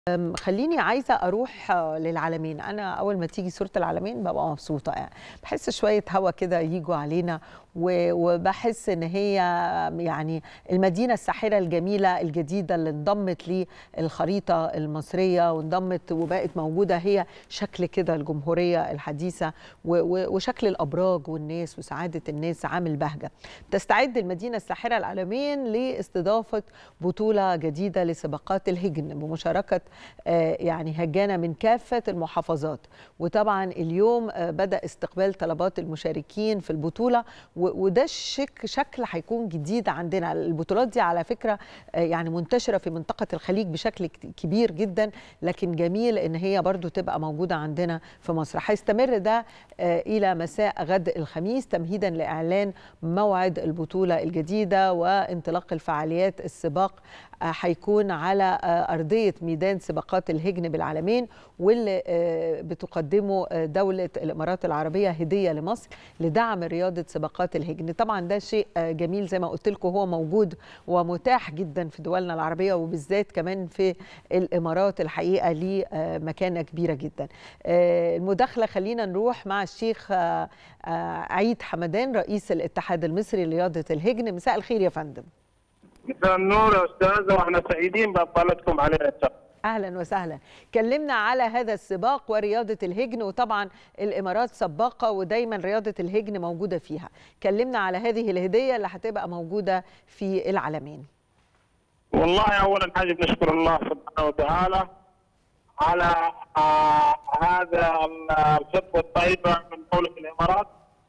أم، خليني عايزه اروح آه، للعلمين انا اول ما تيجي صوره العلمين ببقى مبسوطه يعني بحس شويه هوا كده يجوا علينا و- وبحس ان هي يعني المدينه الساحره الجميله الجديده اللي انضمت للخريطه المصريه وانضمت وبقت موجوده هي شكل كده الجمهوريه الحديثه و- و- وشكل الابراج والناس وسعاده الناس عامل بهجه تستعد المدينه الساحره العالمين لاستضافه بطوله جديده لسباقات الهجن بمشاركه آه، يعني هجانه من كافه المحافظات وطبعا اليوم آه، بدا استقبال طلبات المشاركين في البطوله و- وده شك شكل هيكون جديد عندنا البطولات دي على فكره آه، يعني منتشره في منطقه الخليج بشكل كت- كبير جدا لكن جميل ان هي برضو تبقى موجوده عندنا في مصر هيستمر ده آه، الى مساء غد الخميس تمهيدا لاعلان موعد البطوله الجديده وانطلاق الفعاليات السباق آه، هيكون على آه، ارضيه ميدان سباقات الهجن بالعالمين واللي آه، بتقدمه آه، دوله الامارات العربيه هديه لمصر لدعم رياضه سباقات الهجن طبعا ده شيء آه، جميل زي ما قلت لكم هو موجود ومتاح جدا في دولنا العربيه وبالذات كمان في الامارات الحقيقه ليه آه، مكانه كبيره جدا آه، المداخله خلينا نروح مع الشيخ آه، آه، عيد حمدان رئيس الاتحاد المصري لرياضه الهجن مساء الخير يا فندم مساء النور يا استاذه واحنا سعيدين باطلتكم علينا الشرف. اهلا وسهلا كلمنا على هذا السباق ورياضه الهجن وطبعا الامارات سباقه ودايما رياضه الهجن موجوده فيها كلمنا على هذه الهديه اللي هتبقى موجوده في العالمين والله اولا حاجه بنشكر الله سبحانه وتعالى على آه هذا الخطوه الطيبه من دوله الامارات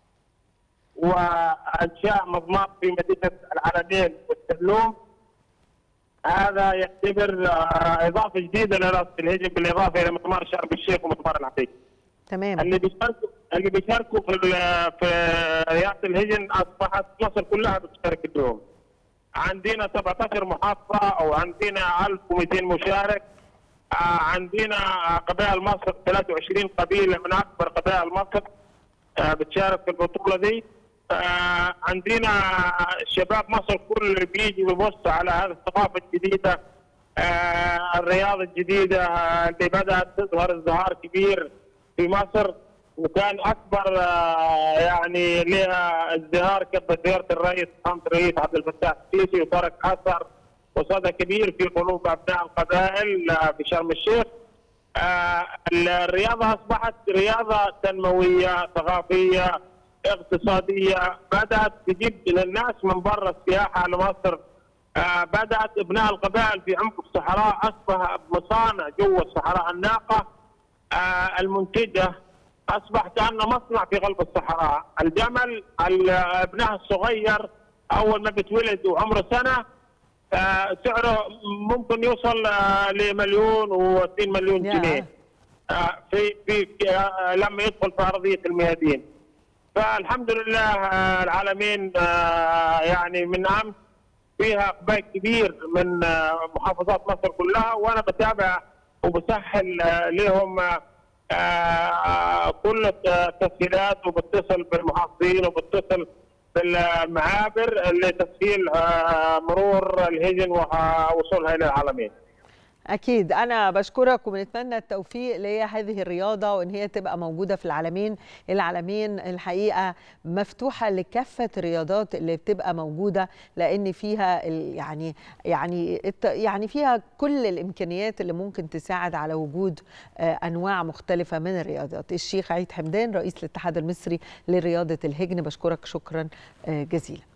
وانشاء مضمار في مدينه العالمين والسلوم هذا يعتبر آه اضافه جديده لرأس الهجن بالاضافه الى مضمار شرم الشيخ ومضمار العقيق. تمام اللي بيشاركوا اللي بيشاركوا في ال- في رياضه الهجن اصبحت مصر كلها بتشارك اليوم. عندنا 17 محافظه او عندنا 1200 مشارك. آه، عندنا قبائل مصر 23 قبيله من اكبر قبائل مصر آه، بتشارك في البطوله دي. آه، عندنا شباب مصر كل بيجي بيبص على هذه الثقافه الجديده آه، الرياضه الجديده آه، اللي بدات تظهر ازدهار كبير في مصر وكان اكبر آه، يعني لها ازدهار كانت زياره الرئيس فخامه الرئيس عبد الفتاح السيسي وترك اثر وصدى كبير في قلوب ابناء القبائل آه، في شرم الشيخ. آه، الرياضه اصبحت رياضه تنمويه ثقافيه اقتصاديه بدات تجيب للناس من برا السياحه لمصر آه، بدات ابناء القبائل في عمق الصحراء اصبح مصانع جوا الصحراء الناقه آه، المنتجه اصبح كانه مصنع في قلب الصحراء، الجمل ال- ابنها الصغير اول ما بيتولد وعمره سنه آه، سعره ممكن يوصل آه، لمليون و2 مليون يا. جنيه آه، في في في- آه، لما يدخل في ارضيه الميادين. فالحمد لله آه، العالمين آه، يعني من امس فيها اقبال كبير من آه، محافظات مصر كلها وانا بتابع وبسهل آه، لهم آه، آه، كل التسهيلات وبتصل بالمحافظين وبتصل بالمعابر لتسهيل آه، مرور الهجن ووصولها الى العالمين. أكيد أنا بشكرك وبنتمنى التوفيق لهذه الرياضة وإن هي تبقى موجودة في العالمين العالمين الحقيقة مفتوحة لكافة الرياضات اللي بتبقى موجودة لأن فيها ال- يعني يعني الت- يعني فيها كل الإمكانيات اللي ممكن تساعد على وجود آه، أنواع مختلفة من الرياضات الشيخ عيد حمدان رئيس الاتحاد المصري لرياضة الهجن بشكرك شكرا آه، جزيلا